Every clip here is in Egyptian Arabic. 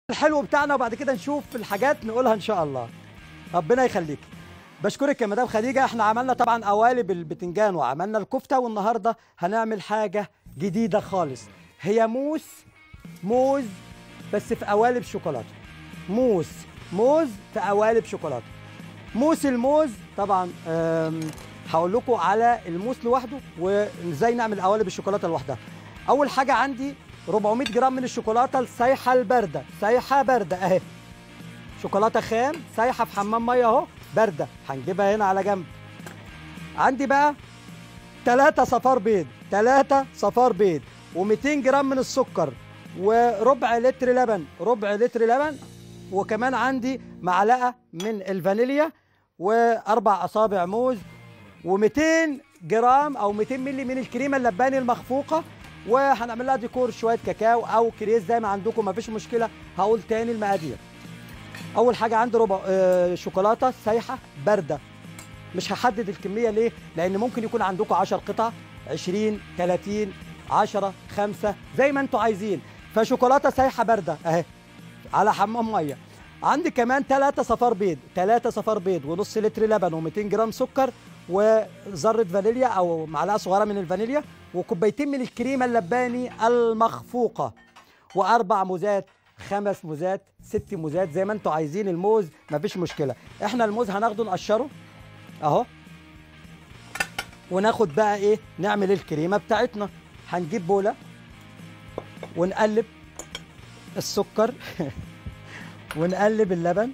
الحلو بتاعنا وبعد كده نشوف الحاجات نقولها ان شاء الله ربنا يخليك بشكرك يا مدام خديجه احنا عملنا طبعا قوالب البتنجان وعملنا الكفته والنهارده هنعمل حاجه جديده خالص هي موس موز بس في قوالب شوكولاته موس موز في قوالب شوكولاته موس الموز طبعا أم، هقول لكم على الموس لوحده وازاي نعمل قوالب الشوكولاته لوحدها اول حاجه عندي 400 جرام من الشوكولاته السايحه البارده سايحه بارده اهي شوكولاته خام سايحه في حمام ميه اهو بارده هنجيبها هنا على جنب عندي بقى ثلاثة صفار بيض ثلاثة صفار بيض و200 جرام من السكر وربع لتر لبن ربع لتر لبن وكمان عندي معلقة من الفانيليا وأربع أصابع موز و200 جرام أو 200 مللي من الكريمة اللباني المخفوقة وهنعمل لها ديكور شوية كاكاو أو كريز زي ما عندكم مفيش مشكلة هقول تاني المقادير أول حاجة عندي ربع آه، شوكولاتة سايحة باردة مش هحدد الكميه ليه لان ممكن يكون عندكم 10 قطع 20 30 10 5 زي ما انتوا عايزين فشوكولاته سايحه بارده اهي على حمام ميه عندي كمان 3 صفار بيض 3 صفار بيض ونص لتر لبن و200 جرام سكر وذره فانيليا او معلقه صغيره من الفانيليا وكوبايتين من الكريمه اللباني المخفوقه واربع موزات خمس موزات ست موزات زي ما انتوا عايزين الموز مفيش مشكله احنا الموز هناخده نقشره اهو وناخد بقى ايه نعمل الكريمه بتاعتنا هنجيب بوله ونقلب السكر ونقلب اللبن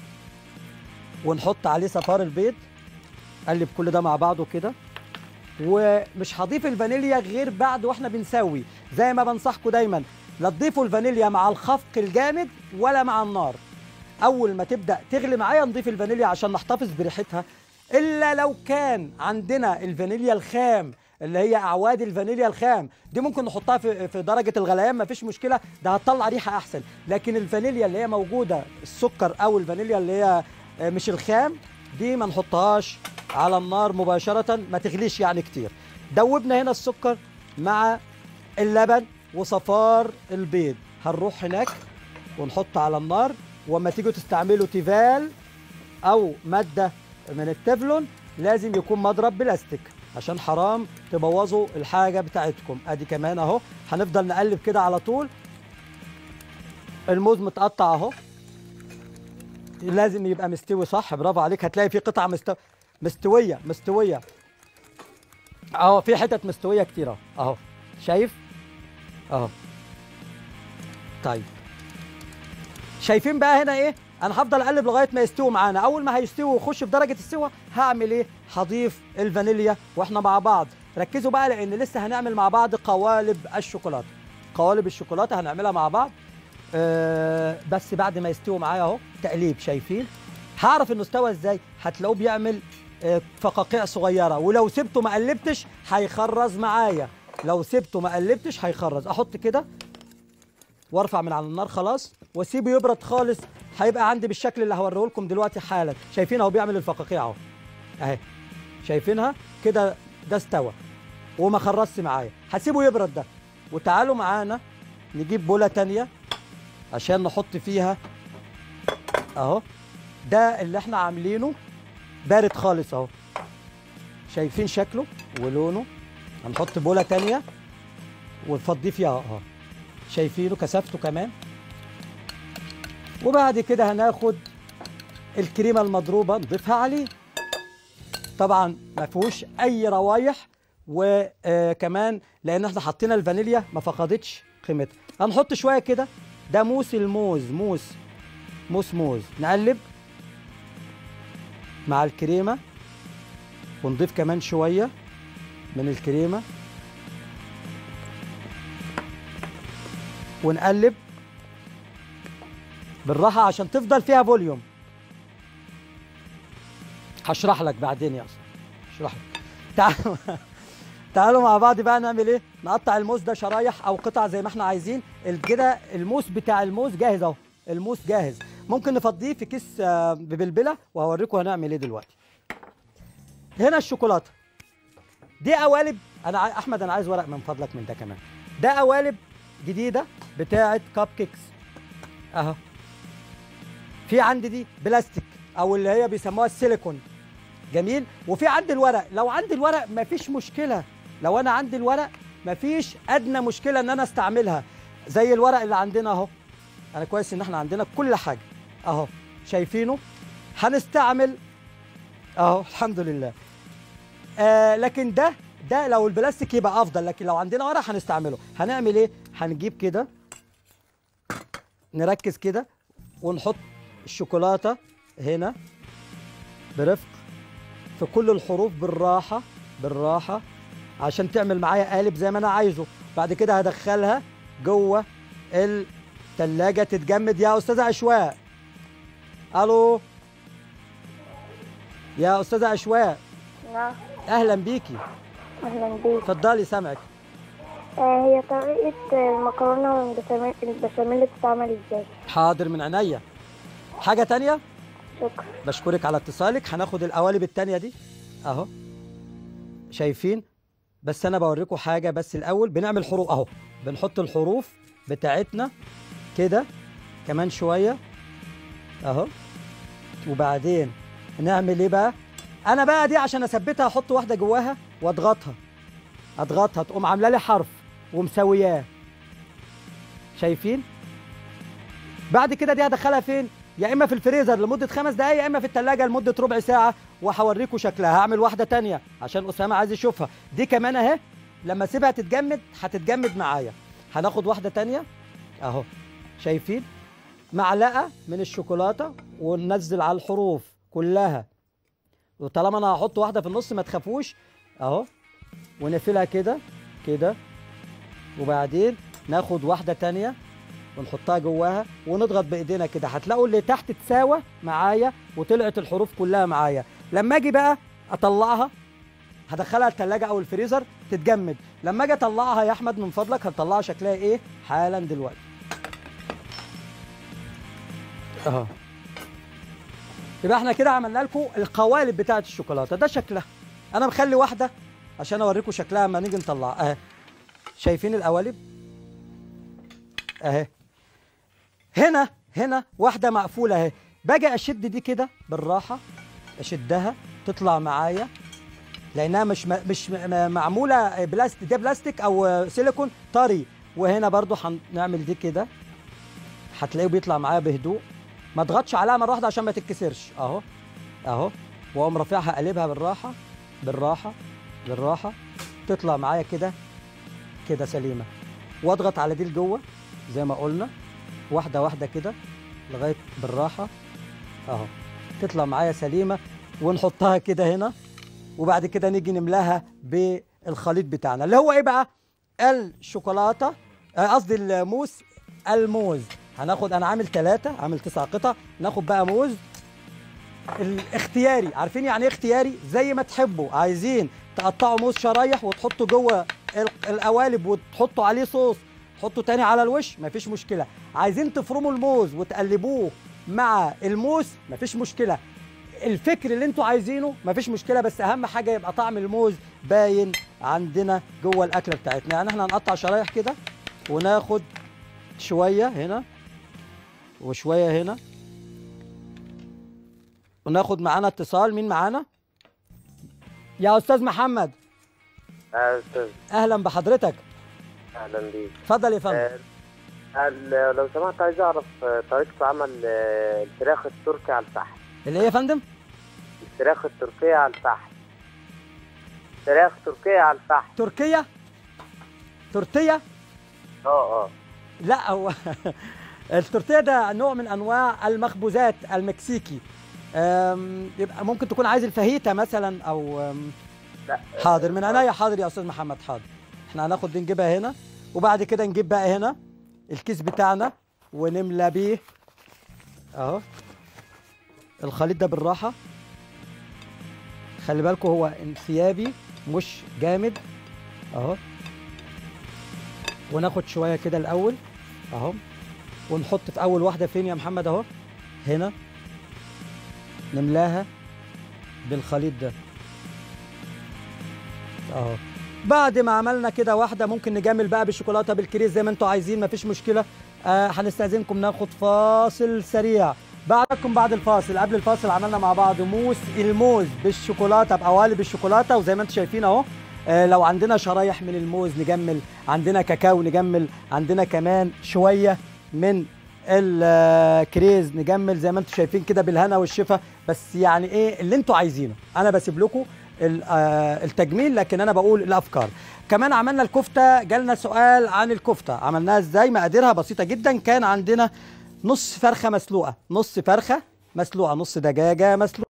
ونحط عليه صفار البيض قلب كل ده مع بعضه كده ومش هضيف الفانيليا غير بعد واحنا بنسوي زي ما بنصحكم دايما لا تضيفوا الفانيليا مع الخفق الجامد ولا مع النار اول ما تبدا تغلي معايا نضيف الفانيليا عشان نحتفظ بريحتها الا لو كان عندنا الفانيليا الخام اللي هي اعواد الفانيليا الخام دي ممكن نحطها في في درجه الغليان مفيش مشكله ده هتطلع ريحه احسن لكن الفانيليا اللي هي موجوده السكر او الفانيليا اللي هي آه، مش الخام دي ما نحطهاش على النار مباشره ما تغليش يعني كتير دوبنا هنا السكر مع اللبن وصفار البيض هنروح هناك ونحط على النار وما تيجوا تستعملوا تيفال او ماده من التeflon لازم يكون مضرب بلاستيك عشان حرام تبوظوا الحاجه بتاعتكم ادي كمان اهو هنفضل نقلب كده على طول الموز متقطع اهو لازم يبقى مستوي صح برافو عليك هتلاقي في قطع مستو... مستويه مستويه اهو في حتت مستويه كتير اهو اهو شايف اهو طيب شايفين بقى هنا ايه انا هفضل اقلب لغايه ما يستوي معانا اول ما هيستوي ويخش في درجه السوا هعمل ايه هضيف الفانيليا واحنا مع بعض ركزوا بقى لان لسه هنعمل مع بعض قوالب الشوكولاته قوالب الشوكولاته هنعملها مع بعض أه بس بعد ما يستوي معايا اهو تقليب شايفين هعرف انه استوى ازاي هتلاقوه بيعمل آه، فقاقيع صغيره ولو سبته ما قلبتش هيخرز معايا لو سبته ما قلبتش هيخرز احط كده وارفع من على النار خلاص واسيبه يبرد خالص هيبقى عندي بالشكل اللي هوريه لكم دلوقتي حالا شايفين اهو بيعمل الفقاقيع اهو اهي شايفينها كده ده استوى وما خرجش معايا هسيبه يبرد ده وتعالوا معانا نجيب بوله تانية عشان نحط فيها اهو ده اللي احنا عاملينه بارد خالص اهو شايفين شكله ولونه هنحط بوله تانية ونفضيه فيها اهو شايفينه كثافته كمان وبعد كده هناخد الكريمه المضروبه نضيفها عليه طبعا ما فيهوش اي روايح وكمان لان احنا حطينا الفانيليا ما فقدتش قيمتها هنحط شويه كده ده موس الموز موس موس موز نقلب مع الكريمه ونضيف كمان شويه من الكريمه ونقلب بالراحه عشان تفضل فيها فوليوم هشرح لك بعدين يا اسطى اشرح لك تعالوا تعالوا مع بعض بقى نعمل ايه نقطع الموز ده شرايح او قطع زي ما احنا عايزين ال- كده الموس بتاع الموز جاهز اهو الموس جاهز ممكن نفضيه في كيس آه، ببلبله وهوريكم هنعمل ايه دلوقتي هنا الشوكولاته دي قوالب انا عاي... احمد انا عايز ورق من فضلك من ده كمان ده قوالب جديده بتاعه كاب كيكس اهو في عندي دي بلاستيك او اللي هي بيسموها السيليكون جميل وفي عندي الورق لو عندي الورق مفيش مشكله لو انا عندي الورق مفيش ادنى مشكله ان انا استعملها زي الورق اللي عندنا اهو انا كويس ان احنا عندنا كل حاجه اهو شايفينه هنستعمل اهو الحمد لله آه لكن ده ده لو البلاستيك يبقى افضل لكن لو عندنا ورق هنستعمله هنعمل ايه هنجيب كده نركز كده ونحط الشوكولاته هنا برفق في كل الحروف بالراحه بالراحه عشان تعمل معايا قالب زي ما انا عايزه بعد كده هدخلها جوه التلاجة تتجمد يا استاذه اشواق الو يا استاذه اشواق نعم اهلا بيكي أهلا بيك اتفضلي سامعك آه هي طريقة المكرونة والبشاميل البشاميل بتتعمل ازاي؟ حاضر من عينيا حاجه تانية شكرا بشكرك على اتصالك هناخد القوالب التانية دي اهو شايفين بس انا بوريكم حاجه بس الاول بنعمل حروف اهو بنحط الحروف بتاعتنا كده كمان شويه اهو وبعدين نعمل ايه بقى انا بقى دي عشان اثبتها احط واحده جواها واضغطها اضغطها تقوم عامله لي حرف ومسوياه شايفين بعد كده دي هدخلها فين يا اما في الفريزر لمده خمس دقائق يا اما في الثلاجه لمده ربع ساعه وهوريكم شكلها هعمل واحده تانية عشان اسامه عايز يشوفها دي كمان اهي لما اسيبها تتجمد هتتجمد معايا هناخد واحده تانية اهو شايفين معلقه من الشوكولاته وننزل على الحروف كلها وطالما انا هحط واحده في النص ما تخافوش اهو ونقفلها كده كده وبعدين ناخد واحده تانية ونحطها جواها ونضغط بايدينا كده هتلاقوا اللي تحت اتساوى معايا وطلعت الحروف كلها معايا لما اجي بقى اطلعها هدخلها الثلاجه او الفريزر تتجمد لما اجي اطلعها يا احمد من فضلك هتطلعها شكلها ايه حالا دلوقتي اهو يبقى احنا كده عملنا لكم القوالب بتاعه الشوكولاته ده شكلها انا مخلي واحده عشان اوريكم شكلها لما نيجي نطلعها اهي شايفين القوالب اهي هنا هنا واحده مقفوله اهي باجي اشد دي كده بالراحه اشدها تطلع معايا لانها مش م- مش م- معموله بلاستيك ده بلاستيك او سيليكون طري وهنا برضو هنعمل دي كده هتلاقيه بيطلع معايا بهدوء ما اضغطش عليها مره واحده عشان ما تتكسرش اهو اهو واقوم رافعها قلبها بالراحه بالراحه بالراحه تطلع معايا كده كده سليمه واضغط على دي لجوه زي ما قلنا واحده واحده كده لغايه بالراحه اهو تطلع معايا سليمه ونحطها كده هنا وبعد كده نيجي نملاها بالخليط بتاعنا اللي هو ايه بقى الشوكولاته آه، قصدي الموس الموز هناخد انا عامل ثلاثة عامل تسع قطع ناخد بقى موز الاختياري عارفين يعني ايه اختياري زي ما تحبوا عايزين تقطعوا موز شرايح وتحطوا جوه ال- القوالب وتحطوا عليه صوص تحطوا تاني على الوش مفيش مشكله عايزين تفرموا الموز وتقلبوه مع الموز مفيش مشكله الفكر اللي انتوا عايزينه مفيش مشكله بس اهم حاجه يبقى طعم الموز باين عندنا جوه الاكله بتاعتنا يعني احنا هنقطع شرايح كده وناخد شويه هنا وشويه هنا وناخد معانا اتصال مين معانا يا استاذ محمد يا استاذ اهلا بحضرتك اهلا بيك اتفضل يا فندم آه، ال- لو سمحت عايز اعرف آه، طريقه عمل آه، الفراخ التركي على الفحم اللي هي يا فندم الفراخ التركيه على الفحم فراخ تركيه على الفحم تركيا تورتيه اه اه لا هو التورتيه ده نوع من انواع المخبوزات المكسيكي أم، يبقى ممكن تكون عايز الفاهيتا مثلا او أم، لا حاضر من عينيا حاضر يا استاذ محمد حاضر احنا هناخد دي نجيبها هنا وبعد كده نجيب بقى هنا الكيس بتاعنا ونملى بيه اهو الخليط ده بالراحه خلي بالكم هو انسيابي مش جامد اهو وناخد شويه كده الاول اهو ونحط في اول واحده فين يا محمد اهو هنا نملاها بالخليط ده اهو بعد ما عملنا كده واحده ممكن نجمل بقى بالشوكولاته بالكريز زي ما انتوا عايزين مفيش مشكله آه هنستاذنكم ناخد فاصل سريع بعدكم بعد الفاصل قبل الفاصل عملنا مع بعض موس الموز بالشوكولاته بقوالب الشوكولاته وزي ما انتم شايفين اهو آه لو عندنا شرايح من الموز نجمل عندنا كاكاو نجمل عندنا كمان شويه من الكريز نجمل زي ما انتم شايفين كده بالهنا والشفا بس يعني ايه اللي انتوا عايزينه انا بسيب لكم ال- آه، التجميل لكن انا بقول الافكار كمان عملنا الكفته جالنا سؤال عن الكفته عملناها ازاي مقاديرها بسيطه جدا كان عندنا نص فرخه مسلوقه نص فرخه مسلوقه نص دجاجه مسلوقه